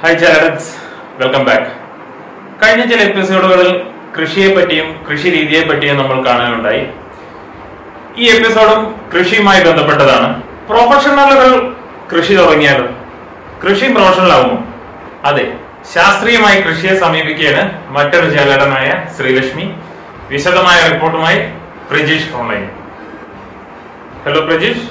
hi ചാരൻസ് welcome back കഴിഞ്ഞ ചില എപ്പിസോഡുകളിൽ കൃഷിയെ പറ്റിയും കൃഷി രീതിയെ പറ്റിയും നമ്മൾ കാണാനുണ്ടായി ഈ എപ്പിസോഡും കൃഷിയുമായി ബന്ധപ്പെട്ടതാണ് പ്രൊഫഷണലുകൾ കൃഷി തുടങ്ങിയാലും കൃഷി പ്രൊഫഷണൽ ആവുമോ അതെ ശാസ്ത്രീയമായി കൃഷിയെ സമീപിക്കുകയാണ് മറ്റൊരു ചേലടനായ ശ്രീലക്ഷ്മി വിശദമായ റിപ്പോർട്ടുമായി പ്രജീഷ് ഓൺലൈൻ ഹലോ പ്രജീഷ്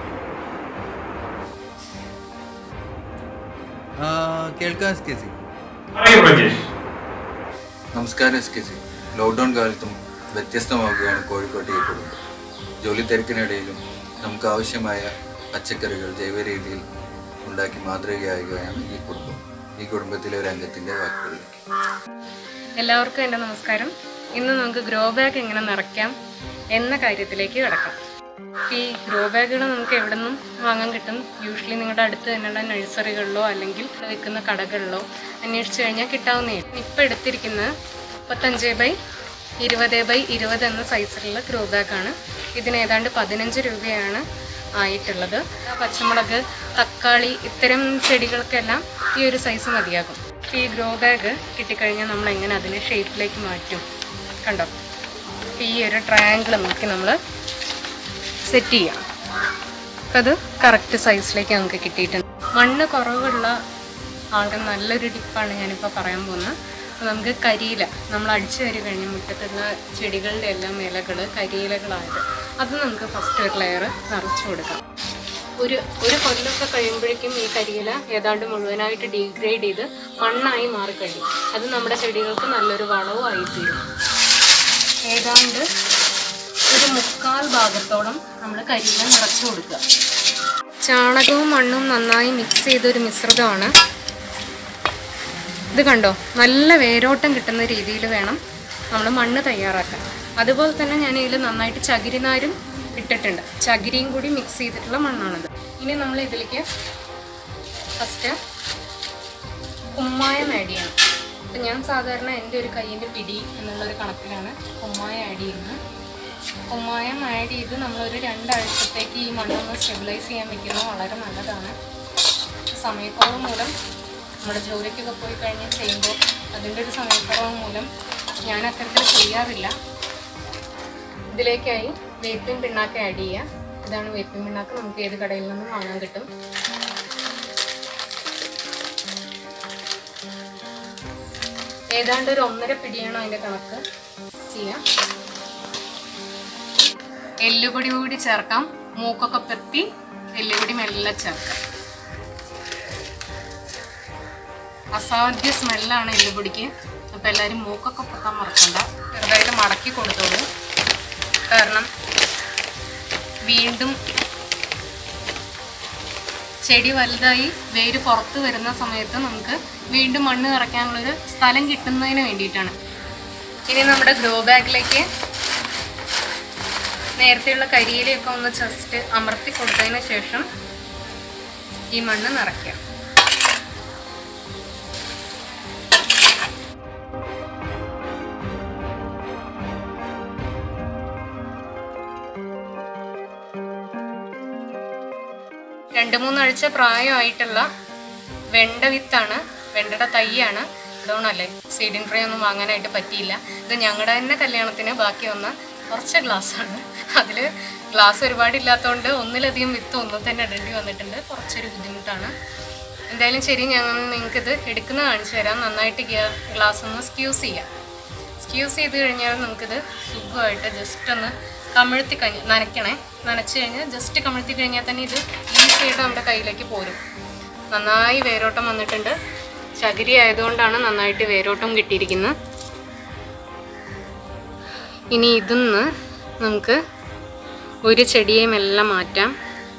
ആ, കേൾക്കാം എസ് കെ സി പറയൂ പ്രജീഷ് നമസ്കാരം എസ് കെ സി ലോക്ക്ഡൗൺ കാലത്തും വ്യത്യസ്തമാവുകയാണ് കോഴിക്കോട്ടെ ഈ കുടുംബം ജോലി തിരക്കിനിടയിലും നമുക്ക് ആവശ്യമായ പച്ചക്കറികൾ ജൈവ രീതിയിൽ ഉണ്ടാക്കി മാതൃകയാകുകയാണ് ഈ കുടുംബം ഈ കുടുംബത്തിലെ ഒരു അംഗത്തിൻ്റെ വാക്കുകളിലേക്ക് എല്ലാവർക്കും എൻ്റെ നമസ്കാരം ഇന്ന് നമുക്ക് ഗ്രോ ബാഗ് എങ്ങനെ നിറയ്ക്കാം എന്ന കാര്യത്തിലേക്ക് കിടക്കാം ഈ ഗ്രോ ബാഗുകൾ നമുക്ക് എവിടെ നിന്നും വാങ്ങാൻ കിട്ടും യൂഷ്വലി നിങ്ങളുടെ അടുത്ത് തന്നെയുള്ള നഴ്സറികളിലോ അല്ലെങ്കിൽ വിൽക്കുന്ന കടകളിലോ അന്വേഷിച്ച് കഴിഞ്ഞാൽ കിട്ടാവുന്നേ ഇപ്പം എടുത്തിരിക്കുന്നത് മുപ്പത്തഞ്ച് ബൈ ഇരുപത് ബൈ ഇരുപത് എന്ന സൈസിലുള്ള ഗ്രോ ബാഗാണ് ഇതിന് ഏതാണ്ട് പതിനഞ്ച് രൂപയാണ് ആയിട്ടുള്ളത് പച്ചമുളക് തക്കാളി ഇത്തരം ചെടികൾക്കെല്ലാം ഈ ഒരു സൈസ് മതിയാകും ഈ ഗ്രോ ബാഗ് കിട്ടിക്കഴിഞ്ഞാൽ നമ്മൾ എങ്ങനെ അതിനെ ഷേപ്പിലേക്ക് മാറ്റും കണ്ടോ ഈ ഒരു ട്രയാങ്കിൾ നോക്കി നമ്മൾ സെറ്റ് ചെയ്യാം അപ്പം അത് കറക്റ്റ് സൈസിലേക്ക് നമുക്ക് കിട്ടിയിട്ടുണ്ട് മണ്ണ് കുറവുള്ള ആൾക്ക് നല്ലൊരു ടിപ്പാണ് ഞാനിപ്പോൾ പറയാൻ പോകുന്നത് അപ്പോൾ നമുക്ക് കരിയില നമ്മൾ അടിച്ചു കയറി കഴിഞ്ഞ് മുറ്റത്തുള്ള ചെടികളുടെ എല്ലാം ഇലകൾ കരിയിലകളായത് അത് നമുക്ക് ഫസ്റ്റ് ഒരു ലെയർ നിറച്ചു കൊടുക്കാം ഒരു ഒരു കൊല്ലമൊക്കെ കഴിയുമ്പോഴേക്കും ഈ കരിയില ഏതാണ്ട് മുഴുവനായിട്ട് ഡീഗ്രേഡ് ചെയ്ത് മണ്ണായി മാറിക്കഴിയും അത് നമ്മുടെ ചെടികൾക്ക് നല്ലൊരു വളവും ആയിത്തീരും ഏതാണ്ട് ഒരു മുക്കാൽ ഭാഗത്തോളം നമ്മൾ കരിയില നിറച്ചു കൊടുക്കുക ചാണകവും മണ്ണും നന്നായി മിക്സ് ചെയ്തൊരു മിശ്രിതമാണ് ഇത് കണ്ടോ നല്ല വേരോട്ടം കിട്ടുന്ന രീതിയിൽ വേണം നമ്മൾ മണ്ണ് തയ്യാറാക്കാൻ അതുപോലെ തന്നെ ഞാൻ ഇതിൽ നന്നായിട്ട് ചകിരിനാരും ഇട്ടിട്ടുണ്ട് ചകിരിയും കൂടി മിക്സ് ചെയ്തിട്ടുള്ള മണ്ണാണിത് ഇനി നമ്മൾ ഇതിലേക്ക് ഫസ്റ്റ് കുമ്മായം ആഡ് ചെയ്യണം അപ്പം ഞാൻ സാധാരണ എൻ്റെ ഒരു കയ്യിൻ്റെ പിടി എന്നുള്ളൊരു കണക്കിലാണ് കുമ്മായം ആഡ് ചെയ്യുന്നത് കുമ്മായം ആഡ് ചെയ്ത് നമ്മളൊരു രണ്ടാഴ്ചത്തേക്ക് ഈ മണ്ണൊന്ന് സ്റ്റെബിലൈസ് ചെയ്യാൻ വെക്കുന്നത് വളരെ നല്ലതാണ് സമയക്കുറവ് മൂലം നമ്മുടെ ജോലിക്കൊക്കെ പോയി കഴിഞ്ഞ് ചെയ്യുമ്പോൾ അതിൻ്റെ ഒരു സമയക്കുറവ് മൂലം ഞാൻ അത്തരത്തിൽ ചെയ്യാറില്ല ഇതിലേക്കായി വേപ്പിൻ പിണ്ണാക്ക് ആഡ് ചെയ്യുക ഇതാണ് വേപ്പിൻ പിണ്ണാക്ക് നമുക്ക് ഏത് കടയിൽ നിന്നും വാങ്ങാൻ കിട്ടും ഏതാണ്ട് ഒരു ഒന്നര പിടിയാണ് അതിൻ്റെ കണക്ക് ചെയ്യാം എല്ലുപൊടി കൂടി ചേർക്കാം മൂക്കൊക്കെ പെത്തി എല്ലുപൊടി മെല്ലെ ചേർക്കാം അസാധ്യ സ്മെല്ലാണ് എല്ലുപൊടിക്ക് അപ്പം എല്ലാവരും മൂക്കൊക്കെ പൊത്താൻ മറക്കണ്ട ചെറുതായിട്ട് മടക്കി കൊടുത്തോളൂ കാരണം വീണ്ടും ചെടി വലുതായി വേര് പുറത്ത് വരുന്ന സമയത്ത് നമുക്ക് വീണ്ടും മണ്ണ് നിറയ്ക്കാനുള്ളൊരു സ്ഥലം കിട്ടുന്നതിന് വേണ്ടിയിട്ടാണ് ഇനി നമ്മുടെ ഗ്രോ ബാഗിലേക്ക് നേരത്തെയുള്ള കരിയിലയൊക്കെ ഒന്ന് ജസ്റ്റ് അമർത്തി കൊടുത്തതിന് ശേഷം ഈ മണ്ണ് നിറയ്ക്കുക രണ്ട് മൂന്നാഴ്ച പ്രായമായിട്ടുള്ള വെണ്ട വിത്താണ് വെണ്ടയുടെ തൈയാണ് ഇതോണല്ലേ സീഡിൻ ട്രേ ഒന്നും വാങ്ങാനായിട്ട് പറ്റിയില്ല ഇത് ഞങ്ങളുടെ തന്നെ കല്യാണത്തിന് ബാക്കി വന്ന കുറച്ച് ഗ്ലാസ്സാണ് അതിൽ ഗ്ലാസ് ഒരുപാട് ഇല്ലാത്തതുകൊണ്ട് ഒന്നിലധികം വിത്ത് ഒന്നും തന്നെ ഇടേണ്ടി വന്നിട്ടുണ്ട് കുറച്ചൊരു ബുദ്ധിമുട്ടാണ് എന്തായാലും ശരി ഞങ്ങൾ നിങ്ങൾക്കിത് എടുക്കുന്ന കാണിച്ചു തരാം നന്നായിട്ട് ഗ്ലാസ് ഒന്ന് സ്ക്യൂസ് ചെയ്യാം സ്ക്യൂസ് ചെയ്ത് കഴിഞ്ഞാൽ നമുക്കിത് സുഖമായിട്ട് ജസ്റ്റ് ഒന്ന് കമിഴ്ത്തി കഴിഞ്ഞ് നനയ്ക്കണേ നനച്ച് കഴിഞ്ഞാൽ ജസ്റ്റ് കമിഴ്ത്തി കഴിഞ്ഞാൽ തന്നെ ഇത് ഈസി ആയിട്ട് നമ്മുടെ കയ്യിലേക്ക് പോരും നന്നായി വേരോട്ടം വന്നിട്ടുണ്ട് ചകിരി ആയതുകൊണ്ടാണ് നന്നായിട്ട് വേരോട്ടം കിട്ടിയിരിക്കുന്നത് ഇനി ഇതിന്ന് നമുക്ക് ഒരു ചെടിയെയും എല്ലാം മാറ്റാം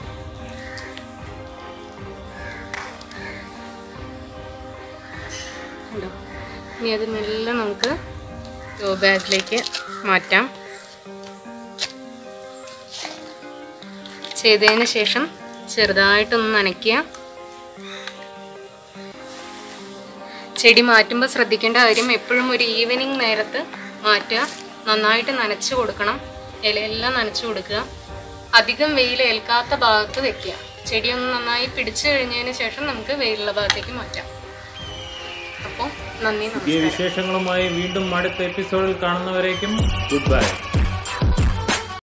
കണ്ടോ ഇനി അത് മെല്ലെ നമുക്ക് ഗ്രോ ബാഗിലേക്ക് മാറ്റാം ചെയ്തതിന് ശേഷം ചെറുതായിട്ടൊന്ന് നനയ്ക്കുക ചെടി മാറ്റുമ്പോൾ ശ്രദ്ധിക്കേണ്ട കാര്യം എപ്പോഴും ഒരു ഈവനിങ് നേരത്ത് മാറ്റുക നന്നായിട്ട് നനച്ചു കൊടുക്കണം ഇലയെല്ലാം നനച്ചു കൊടുക്കുക അധികം വെയിൽ ഏൽക്കാത്ത ഭാഗത്ത് വെക്കുക ചെടി ഒന്ന് നന്നായി പിടിച്ചു കഴിഞ്ഞതിന് ശേഷം നമുക്ക് വെയിലുള്ള ഭാഗത്തേക്ക് മാറ്റാം അപ്പോൾ നന്ദി പുതിയ നമസ്കാരം വിശേഷങ്ങളുമായി വീണ്ടും അടുത്ത എപ്പിസോഡിൽ കാണുന്നവരേക്കും ഗുഡ് ബൈ